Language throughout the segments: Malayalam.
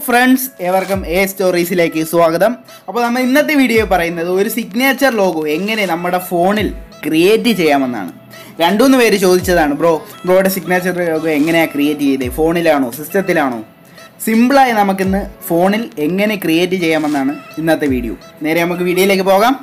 ഫ്രണ്ട്സ് ഏവർക്കും എ സ്റ്റോറീസിലേക്ക് സ്വാഗതം അപ്പോൾ നമ്മൾ ഇന്നത്തെ വീഡിയോ പറയുന്നത് ഒരു സിഗ്നേച്ചർ ലോഗോ എങ്ങനെ നമ്മുടെ ഫോണിൽ ക്രിയേറ്റ് ചെയ്യാമെന്നാണ് രണ്ടുമൂന്ന് പേര് ചോദിച്ചതാണ് ബ്രോ ബ്രോയുടെ സിഗ്നേച്ചർ ലോഗോ എങ്ങനെയാണ് ക്രിയേറ്റ് ചെയ്തത് ഫോണിലാണോ സിസ്റ്റത്തിലാണോ സിമ്പിളായി നമുക്കിന്ന് ഫോണിൽ എങ്ങനെ ക്രിയേറ്റ് ചെയ്യാമെന്നാണ് ഇന്നത്തെ വീഡിയോ നേരെ നമുക്ക് വീഡിയോയിലേക്ക് പോകാം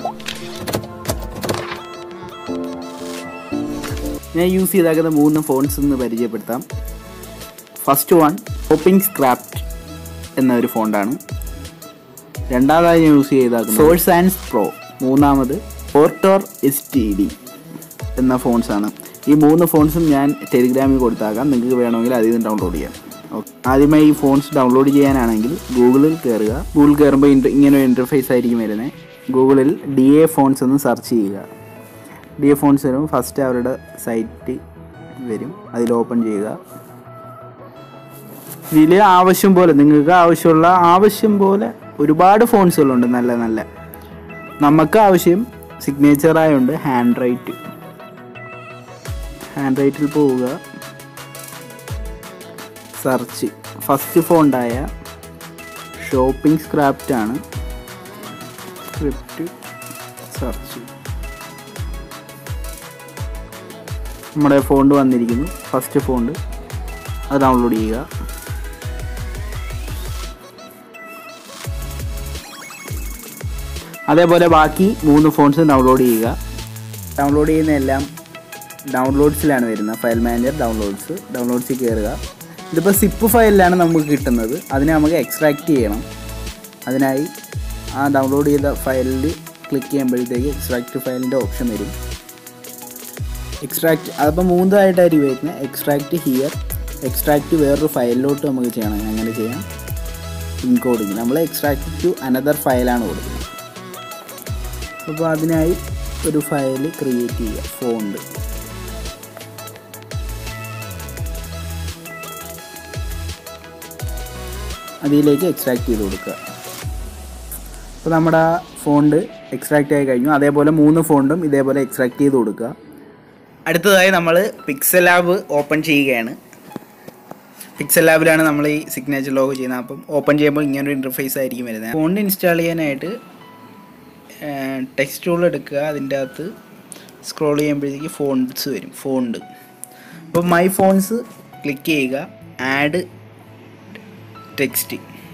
ഞാൻ യൂസ് ചെയ്താക്കുന്ന മൂന്ന് ഫോൺസ് ഒന്ന് പരിചയപ്പെടുത്താം ഫസ്റ്റ് വൺ ഹോപ്പിംഗ് സ്ക്രാഫ്റ്റ് എന്ന ഒരു ഫോണ്ടാണ് രണ്ടാമതായി ഞാൻ യൂസ് ചെയ്താക്കുന്നത് സോഴ്സ് ആൻഡ് പ്രോ മൂന്നാമത് പോർട്ടോർ എസ് ടി ഡി എന്ന ഫോൺസാണ് ഈ മൂന്ന് ഫോൺസും ഞാൻ ടെലിഗ്രാമിൽ കൊടുത്താക്കാം നിങ്ങൾക്ക് വേണമെങ്കിൽ അതിൽ നിന്ന് ഡൗൺലോഡ് ചെയ്യാം ഓക്കെ ആദ്യമായി ഈ ഫോൺസ് ഡൗൺലോഡ് ചെയ്യാനാണെങ്കിൽ ഗൂഗിളിൽ കയറുക ഗൂഗിൾ കയറുമ്പോൾ ഇൻ്റർ ഇങ്ങനെ ഒരു ഇൻ്റർഫേസ് ആയിരിക്കും വരുന്നത് ഗൂഗിളിൽ ഡി എ ഫോൺസ് എന്ന് സെർച്ച് ചെയ്യുക ഡി എ ഫോൺസ് വരും ഫസ്റ്റ് അവരുടെ സൈറ്റ് വരും അതിൽ ഓപ്പൺ ചെയ്യുക ഇതിൽ ആവശ്യം പോലെ നിങ്ങൾക്ക് ആവശ്യമുള്ള ആവശ്യം പോലെ ഒരുപാട് ഫോൺസുകളുണ്ട് നല്ല നല്ല നമുക്ക് ആവശ്യം സിഗ്നേച്ചർ ആയതുകൊണ്ട് ഹാൻഡ് റൈറ്റ് ഹാൻഡ് റൈറ്റിൽ പോവുക സെർച്ച് ഫസ്റ്റ് ഫോണ്ടായ ഷോപ്പിംഗ് സ്ക്രാഫ്റ്റ് ആണ് സ്ക്രിപ്റ്റ് സെർച്ച് നമ്മുടെ ഫോണ്ട് വന്നിരിക്കുന്നു ഫസ്റ്റ് ഫോണ്ട് അത് ഡൗൺലോഡ് ചെയ്യുക അതേപോലെ ബാക്കി മൂന്ന് ഫോൺസ് ഡൗൺലോഡ് ചെയ്യുക ഡൗൺലോഡ് ചെയ്യുന്ന എല്ലാം ഡൗൺലോഡ്സിലാണ് വരുന്നത് ഫയൽ മാനേജർ ഡൗൺലോഡ്സ് ഡൗൺലോഡ്സിൽ കയറുക ഇതിപ്പോൾ സിപ്പ് ഫയലിലാണ് നമുക്ക് കിട്ടുന്നത് അതിനെ നമുക്ക് എക്സ്ട്രാക്റ്റ് ചെയ്യണം അതിനായി ആ ഡൗൺലോഡ് ചെയ്ത ഫയലിൽ ക്ലിക്ക് ചെയ്യുമ്പോഴത്തേക്ക് എക്സ്ട്രാക്റ്റ് ഫയലിൻ്റെ ഓപ്ഷൻ വരും എക്സ്ട്രാക്റ്റ് അതിപ്പോൾ മൂന്നായിട്ടായിരിക്കും വരുന്നത് എക്സ്ട്രാക്റ്റ് ഹിയർ എക്സ്ട്രാക്റ്റ് വേറൊരു ഫയലിലോട്ട് നമുക്ക് ചെയ്യണം അങ്ങനെ ചെയ്യാം ഇൻകോഡിങ് നമ്മൾ എക്സ്ട്രാക്റ്റ് ടു അനദർ ഫയലാണ് കൊടുക്കുന്നത് അപ്പോൾ അതിനായി ഒരു ഫയൽ ക്രിയേറ്റ് ചെയ്യുക ഫോണ്ട് അതിലേക്ക് എക്സ്ട്രാക്ട് ചെയ്ത് കൊടുക്കുക അപ്പോൾ നമ്മുടെ ഫോണ്ട് എക്സ്ട്രാക്റ്റ് ആയി കഴിഞ്ഞു അതേപോലെ മൂന്ന് ഫോണ്ടും ഇതേപോലെ എക്സ്ട്രാക്ട് ചെയ്ത് കൊടുക്കുക അടുത്തതായി നമ്മൾ പിക്സൽ ലാബ് ഓപ്പൺ ചെയ്യുകയാണ് പിക്സൽ ലാബിലാണ് നമ്മൾ ഈ സിഗ്നേച്ചർ ലോഗോ ചെയ്യുന്നത് അപ്പം ഓപ്പൺ ചെയ്യുമ്പോൾ ഇങ്ങനൊരു ഇൻ്റർഫേസ് ആയിരിക്കും വരുന്നത് ഫോണ്ട് ഇൻസ്റ്റാൾ ചെയ്യാനായിട്ട് ടെക്സ്റ്റ് ടൂൾ എടുക്കുക അതിൻ്റെ അകത്ത് സ്ക്രോൾ ചെയ്യുമ്പോഴത്തേക്ക് ഫോൺസ് വരും ഫോണ്ട് അപ്പോൾ മൈ ഫോൺസ് ക്ലിക്ക് ചെയ്യുക ആഡ് ടെക്സ്റ്റ്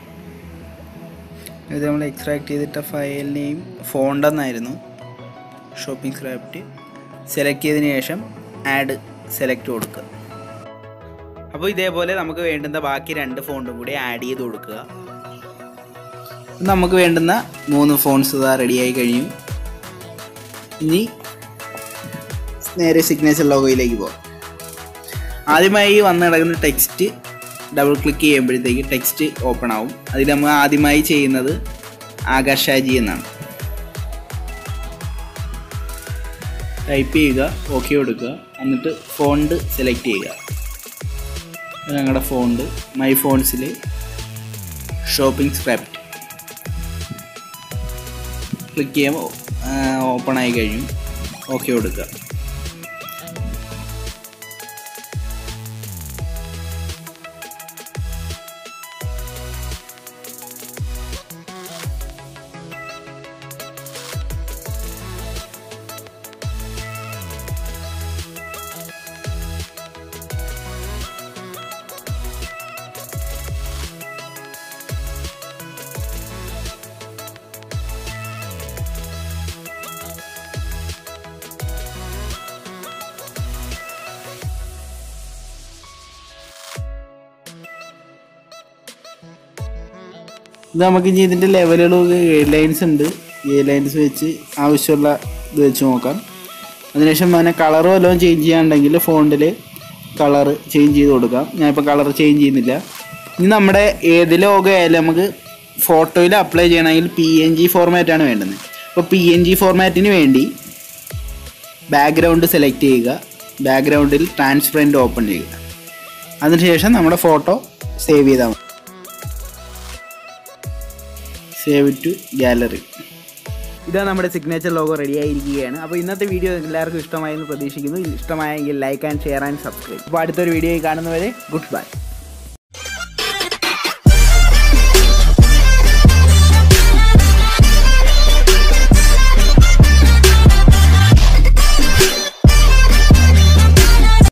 ഇത് നമ്മൾ എക്സ്ട്രാക്ട് ചെയ്തിട്ട ഫയൽ നെയിം ഫോണ്ട് എന്നായിരുന്നു ഷോപ്പിംഗ് സ്ക്രാഫ്റ്റ് സെലക്ട് ചെയ്തതിന് ശേഷം ആഡ് സെലക്ട് കൊടുക്കുക അപ്പോൾ ഇതേപോലെ നമുക്ക് വേണ്ടുന്ന ബാക്കി രണ്ട് ഫോണ്ടും കൂടി ആഡ് ചെയ്ത് കൊടുക്കുക നമുക്ക് വേണ്ടുന്ന മൂന്ന് ഫോൺസ് ഇതാ റെഡിയായി കഴിഞ്ഞു ഇനി നേരെ സിഗ്നേച്ചർ ലോഗോയിലേക്ക് പോകാം ആദ്യമായി വന്ന് കിടക്കുന്ന ടെക്സ്റ്റ് ഡബിൾ ക്ലിക്ക് ചെയ്യുമ്പോഴത്തേക്ക് ടെക്സ്റ്റ് ഓപ്പൺ ആവും അതിൽ നമ്മൾ ആദ്യമായി ചെയ്യുന്നത് ആകാശാജി എന്നാണ് ടൈപ്പ് ചെയ്യുക ഓക്കെ കൊടുക്കുക എന്നിട്ട് ഫോണ്ട് സെലക്ട് ചെയ്യുക ഞങ്ങളുടെ ഫോണ്ട് മൈ ഫോൺസിൽ ഷോപ്പിംഗ് സ്ക്രാഫ്റ്റ് ക്ലിക്ക് ചെയ്യുമ്പോൾ ഓപ്പൺ ആയി കഴിഞ്ഞു ഓക്കെ കൊടുക്കുക ഇത് നമുക്ക് ഇനി ഇതിൻ്റെ ലെവലുകളൊക്കെ ഗൈഡ് ലൈൻസ് ഉണ്ട് ഗൈഡ് ലൈൻസ് വെച്ച് ആവശ്യമുള്ള ഇത് വെച്ച് നോക്കാം അതിനുശേഷം അതിനെ കളർ വല്ലതും ചേഞ്ച് ചെയ്യാണ്ടെങ്കിൽ ഫോണ്ടിൽ കളർ ചേഞ്ച് ചെയ്ത് കൊടുക്കാം ഞാനിപ്പോൾ കളർ ചേഞ്ച് ചെയ്യുന്നില്ല ഇനി നമ്മുടെ ഏത് ലോഗോ ആയാലും നമുക്ക് ഫോട്ടോയിൽ അപ്ലൈ ചെയ്യണമെങ്കിൽ പി എൻ ജി ഫോർമാറ്റാണ് വേണ്ടത് അപ്പോൾ പി എൻ ജി ഫോർമാറ്റിന് വേണ്ടി ബാക്ക്ഗ്രൗണ്ട് സെലക്ട് ചെയ്യുക ബാക്ക്ഗ്രൗണ്ടിൽ ട്രാൻസ്പെറൻറ്റ് ഓപ്പൺ ചെയ്യുക അതിനുശേഷം നമ്മുടെ ഫോട്ടോ സേവ് ചെയ്താൽ മതി സേവ് ടു ഗാലറി ഇതാ നമ്മുടെ സിഗ്നേച്ചർ ലോഗോ റെഡി ആയിരിക്കുകയാണ് അപ്പോൾ ഇന്നത്തെ വീഡിയോ എല്ലാവർക്കും ഇഷ്ടമായെന്ന് പ്രതീക്ഷിക്കുന്നു ഇഷ്ടമായെങ്കിൽ like and share and subscribe അപ്പോൾ അടുത്തൊരു വീഡിയോ കാണുന്നവരെ ഗുഡ് ബൈ